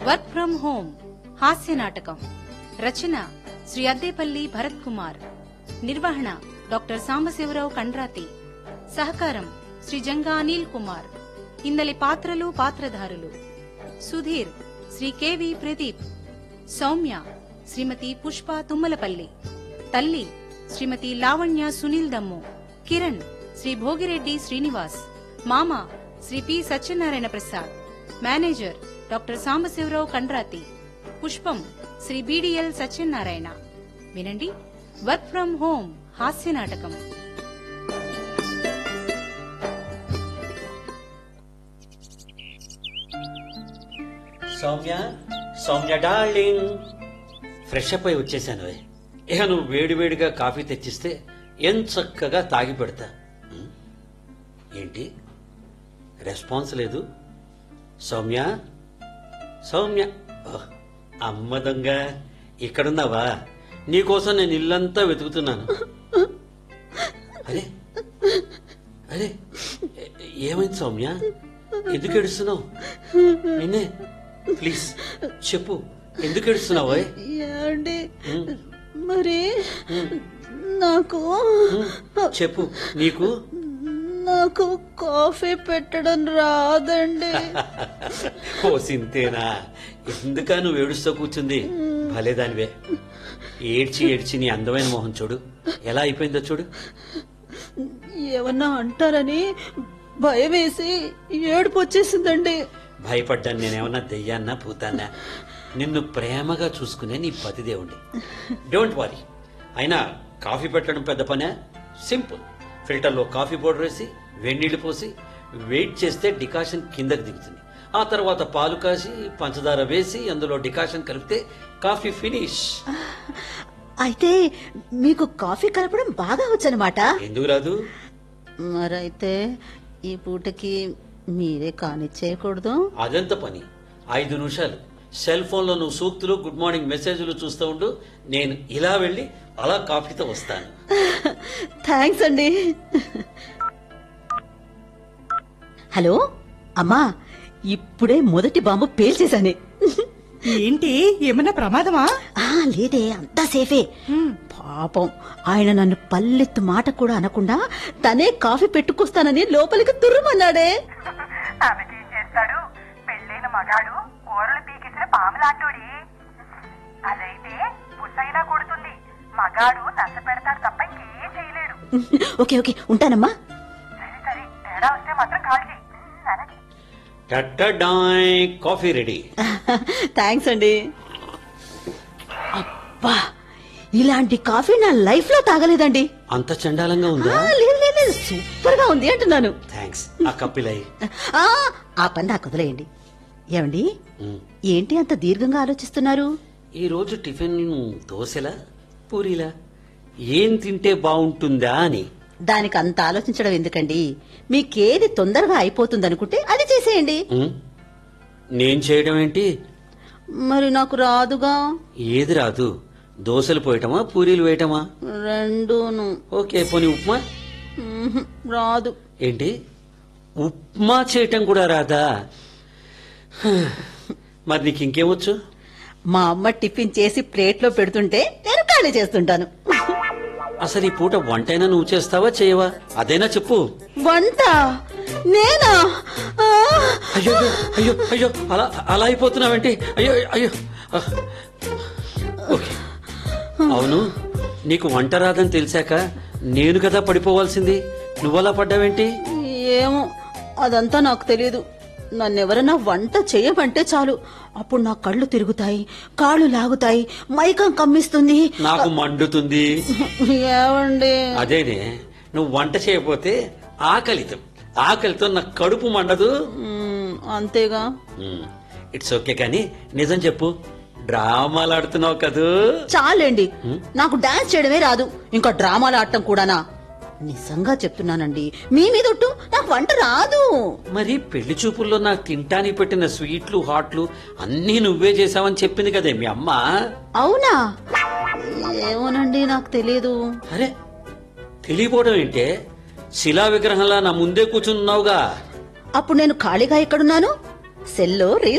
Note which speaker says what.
Speaker 1: Work from home హాస్య నాటకం రచన శ్రీ అద్దేపల్లి భరత్ కుమార్ నిర్వహణ డాక్టర్ సాంబశివరావు కండ్రాతి సహకారం శ్రీ జంగా అనిల్ కుమార్ ఇందలి పాత్రలు పాత్రధారులు సుధీర్ శ్రీ కెవి ప్రదీప్ సౌమ్య శ్రీమతి పుష్ప తుమ్మలపల్లి తల్లి శ్రీమతి లావణ్య సునీల్ దమ్ము కిరణ్ శ్రీ భోగిరెడ్డి శ్రీనివాస్ మామ Shri P Satyanarayana Prasad manager doctor Sambasiva Rao Kandrathi Pushpam Shri BDL Satyanarayana వినండి వర్క్ ఫ్రం హోమ్ హాస్య నాటకం
Speaker 2: Soumya Soumya darling fresh up అయి వచ్చేసాను ఓయ్. ఇక నువ్వు వేడివేడిగా కాఫీ తెచ్చిస్తే ఏం చక్కగా తాగి పెడతా ఉం? ఏంటి రెస్పాన్స్ లేదు సౌమ్య సౌమ్య ఓహ్, అమ్మ దొంగ ఇక్కడున్నావా నీకోసం నేను ఇల్లంతా వెతుకుతున్నాను అరే అరే ఏ- ఏమైంది సౌమ్య ఎందుకు ఏడుస్తున్నావు నిన్నే ప్లీజ్ చెప్పు ఎందుకు ఏడుస్తున్నావు ఓయ్?
Speaker 3: ఏమండి
Speaker 2: ఉమ్,
Speaker 3: మరి నాకు
Speaker 2: ఉమ్, చెప్పు నీకు
Speaker 3: నాకు కాఫీ పెట్టడం రాదండి
Speaker 2: ఓ సింతేనా ఎందుకా నువ్వు ఏడుస్తూ కూర్చుంది భలే దానివే ఏడ్చి ఏడ్చి నీ అందమైన మొహం చూడు ఎలా అయిపోయిందో చూడు
Speaker 3: ఏమన్నా అంటారని భయం వేసి ఏడుపు వచ్చేసిందండి
Speaker 2: భయపడ్డాను నేనేమన్నా దెయ్యాన్నా భూతాన్నా నిన్ను ప్రేమగా చూసుకునే నీ పతిదేవుండి డోంట్ వరీ అయినా కాఫీ పెట్టడం పెద్ద పనే సింపుల్ ఫిల్టర్లో కాఫీ పౌడర్ వేసి వెన్నీళ్లు పోసి వెయిట్ చేస్తే డికాషన్ కిందకి దిగుతుంది ఆ తర్వాత పాలు కాసి పంచదార వేసి అందులో డికాషన్ కలిపితే కాఫీ ఫినిష్
Speaker 3: అయితే మీకు కాఫీ కలపడం బాగా వచ్చనమాట
Speaker 2: ఎందుకు రాదు
Speaker 3: మరైతే ఈ పూటకి మీరే కానిచ్చేయకూడదు
Speaker 2: అదెంత పని ఐదు నిమిషాలు సెల్ ఫోన్ లో నువ్వు సూక్తులు గుడ్ మార్నింగ్ మెసేజ్లు చూస్తూ ఉండు నేను ఇలా వెళ్ళి అలా కాఫీతో వస్తాను
Speaker 3: థ్యాంక్స్ అండి హలో అమ్మా ఇప్పుడే మొదటి బాంబు పేల్చేశానే
Speaker 4: ఏంటి ఏమన్నా ప్రమాదమా
Speaker 3: ఆ లేదే అంతా సేఫే పాపం ఆయన నన్ను పల్లెత్తు మాట కూడా అనకుండా తనే కాఫీ పెట్టుకొస్తానని లోపలికి తుర్రుమన్నాడే
Speaker 5: ఆమెకేం చేస్తాడు పెళ్ళైన మగాడు కూరలు పీకేసిన పాములాంటోడి అదైతే బుసైనా కొడుతుంది మగాడు నచ్చ పెడతాడు తప్ప ఇంకేం చేయలేడు
Speaker 3: ఓకే ఓకే ఉంటానమ్మా
Speaker 5: సరే సరే తేడా వస్తే మాత్రం కాల్ చేయి అలాగే
Speaker 2: టట్టడాయ్ కాఫీ రెడీ
Speaker 3: థ్యాంక్స్ అండి అబ్బా ఇలాంటి కాఫీ నా లైఫ్ లో తాగలేదండి
Speaker 2: అంత చండాలంగా
Speaker 3: ఆ,
Speaker 2: ఉందా
Speaker 3: లేదు లేదు లేదు సూపర్ గా ఉంది అంటున్నాను
Speaker 2: థ్యాంక్స్ ఆ కప్పిలై
Speaker 3: ఆ ఆ పని నాకు వదిలేయండి ఏమండి ఏంటి అంత దీర్ఘంగా ఆలోచిస్తున్నారు
Speaker 2: ఈ రోజు టిఫిన్ దోశలా పూరీలా ఏం తింటే బాగుంటుందా అని
Speaker 3: దానికి అంత ఆలోచించడం ఎందుకండి మీకేది తొందరగా అయిపోతుందనుకుంటే అది చేసేయండి
Speaker 2: ఉమ్, నేను చేయడం ఏంటి
Speaker 3: మరి నాకు రాదుగా
Speaker 2: ఏది రాదు దోశలు పోయటమా పూరీలు వేయటమా
Speaker 3: రెండూను
Speaker 2: ఓకే పోనీ ఉప్మా
Speaker 3: మ్మ్హ్, రాదు
Speaker 2: ఏంటి ఉప్మా చేయటం కూడా రాదా హ, మరి నీకు ఇంకేమొచ్చు
Speaker 3: మా అమ్మ టిఫిన్ చేసి ప్లేట్లో పెడుతుంటే నేను ఖాళీ చేస్తుంటాను
Speaker 2: అసలు ఈ పూట వంటైనా నువ్వు చేస్తావా చేయవా అదేనా చెప్పు
Speaker 3: వంట నేనా ఆ!
Speaker 2: అయ్యో అయ్యో అయ్యో అలా అలా అయిపోతున్నావేంటి అయ్యో అయ్యో ఆ. ఓకే అవును నీకు వంట రాదని తెలిసాక నేను కదా పడిపోవాల్సింది నువ్వలా పడ్డావేంటి
Speaker 3: ఏమో అదంతా నాకు తెలియదు నన్నెవరైనా వంట చేయమంటే చాలు అప్పుడు నా కళ్ళు తిరుగుతాయి కాళ్ళు లాగుతాయి మైకం కమ్మిస్తుంది
Speaker 2: నాకు మండుతుంది
Speaker 3: ఏమండి
Speaker 2: అదేనే నువ్వు వంట చేయకపోతే ఆకలితో ఆకలితో నా కడుపు మండదు
Speaker 3: మ్మ్, అంతేగా
Speaker 2: ఇట్స్ ఓకే కానీ నిజం చెప్పు డ్రామాలు ఆడుతున్నావు కదూ
Speaker 3: చాలండి నాకు డాన్స్ చేయడమే రాదు ఇంకా డ్రామాలు ఆడటం కూడానా నిజంగా చెప్తున్నానండి మీ మీద ఒట్టు నాకు వంట రాదు
Speaker 2: మరి పెళ్లి చూపుల్లో నాకు తింటానికి పెట్టిన స్వీట్లు హాట్లు అన్నీ నువ్వే చేసావని చెప్పింది కదే మీ అమ్మ
Speaker 3: అవునా ఏమోనండి నాకు తెలియదు
Speaker 2: అరే తెలియపోవడం ఏంటే శిలా విగ్రహంలా నా ముందే కూర్చున్నావుగా
Speaker 3: అప్పుడు నేను ఖాళీగా ఎక్కడున్నాను సెల్లో రీల్స్